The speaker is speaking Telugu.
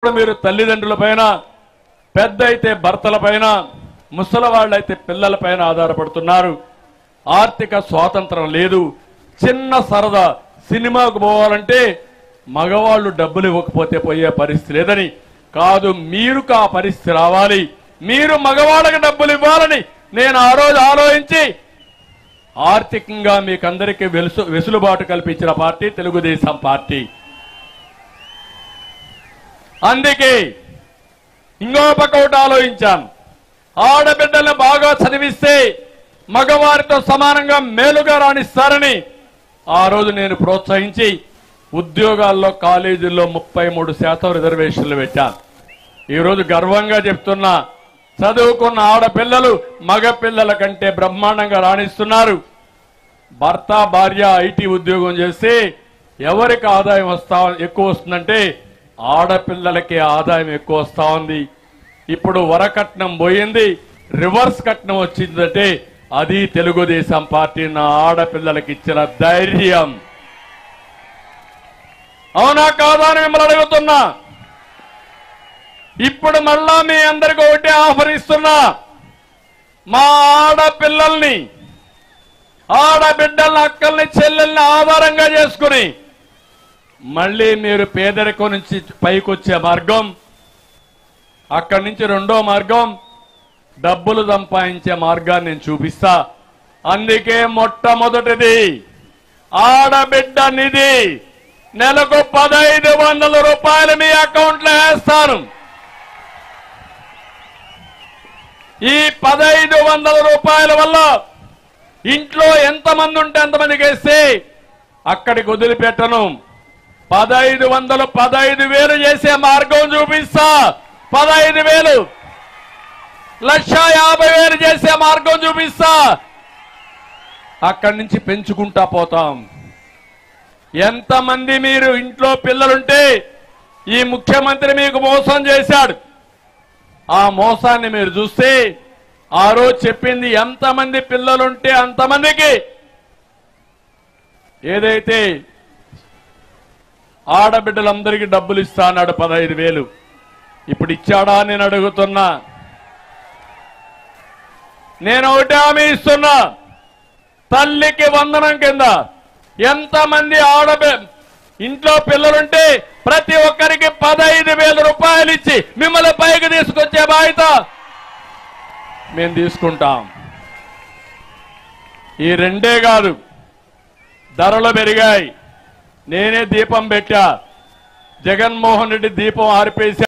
ఇప్పుడు మీరు తల్లిదండ్రుల పైన పెద్ద అయితే భర్తల పైన ముసలవాళ్ళైతే పిల్లల పైన ఆధారపడుతున్నారు ఆర్థిక స్వాతంత్రం లేదు చిన్న సరదా సినిమాకు పోవాలంటే మగవాళ్ళు డబ్బులు ఇవ్వకపోతే పోయే పరిస్థితి లేదని కాదు మీరుకు ఆ పరిస్థితి రావాలి మీరు మగవాళ్ళకి డబ్బులు ఇవ్వాలని నేను ఆ రోజు ఆలోచించి ఆర్థికంగా మీకందరికీ వెలుసు వెసులుబాటు కల్పించిన పార్టీ తెలుగుదేశం పార్టీ అందుకే ఇంకో పక్క ఒకటి ఆలోచించాను ఆడబిడ్డలను బాగా చదివిస్తే మగవారితో సమానంగా మేలుగా రాణిస్తారని ఆ రోజు నేను ప్రోత్సహించి ఉద్యోగాల్లో కాలేజీల్లో ముప్పై మూడు శాతం రిజర్వేషన్లు పెట్టాను ఈరోజు గర్వంగా చెప్తున్నా చదువుకున్న ఆడపిల్లలు మగ పిల్లల కంటే బ్రహ్మాండంగా రాణిస్తున్నారు భర్త భార్య ఐటీ ఉద్యోగం చేస్తే ఎవరికి ఆదాయం వస్తా ఎక్కువ వస్తుందంటే ఆడపిల్లలకి ఆదాయం ఎక్కువ వస్తా ఉంది ఇప్పుడు వరకట్నం పోయింది రివర్స్ కట్నం వచ్చిందంటే అది తెలుగుదేశం పార్టీ నా ఆడపిల్లలకి ఇచ్చిన ధైర్యం అవునా కాదా అని మిమ్మల్ని అడుగుతున్నా ఇప్పుడు మళ్ళా మీ అందరికీ ఒకటే ఆఫర్ ఇస్తున్నా మా ఆడపిల్లల్ని ఆడబిడ్డల్ని అక్కల్ని చెల్లెల్ని ఆధారంగా చేసుకుని మళ్ళీ మీరు పేదరికం నుంచి పైకొచ్చే మార్గం అక్కడి నుంచి రెండో మార్గం డబ్బులు సంపాదించే మార్గాన్ని నేను చూపిస్తా అందుకే మొట్టమొదటిది ఆడబిడ్డ నిధి నెలకు పదహైదు వందల రూపాయలు మీ అకౌంట్లో వేస్తాను ఈ పదహైదు వందల రూపాయల వల్ల ఇంట్లో ఎంతమంది ఉంటే అంతమందికి వేస్తే అక్కడికి వదిలిపెట్టను పదహైదు వందలు పదహైదు వేలు చేసే మార్గం చూపిస్తా పదహైదు వేలు లక్ష యాభై వేలు చేసే మార్గం చూపిస్తా అక్కడి నుంచి పెంచుకుంటా పోతాం ఎంతమంది మీరు ఇంట్లో పిల్లలుంటే ఈ ముఖ్యమంత్రి మీకు మోసం చేశాడు ఆ మోసాన్ని మీరు చూస్తే ఆ రోజు చెప్పింది ఎంతమంది పిల్లలుంటే అంతమందికి ఏదైతే ఆడబిడ్డలందరికీ డబ్బులు ఇస్తా అన్నాడు పదహైదు వేలు ఇప్పుడు ఇచ్చాడా అని నేను అడుగుతున్నా నేను ఒకటి హామీ ఇస్తున్నా తల్లికి వందనం కింద ఎంతమంది ఆడబి ఇంట్లో పిల్లలుంటే ప్రతి ఒక్కరికి పదహైదు వేల రూపాయలు ఇచ్చి మిమ్మల్ని పైకి తీసుకొచ్చే బాధ్యత మేము తీసుకుంటాం ఈ రెండే కాదు ధరలు పెరిగాయి నేనే దీపం పెట్టా జగన్మోహన్ రెడ్డి దీపం ఆరిపేసి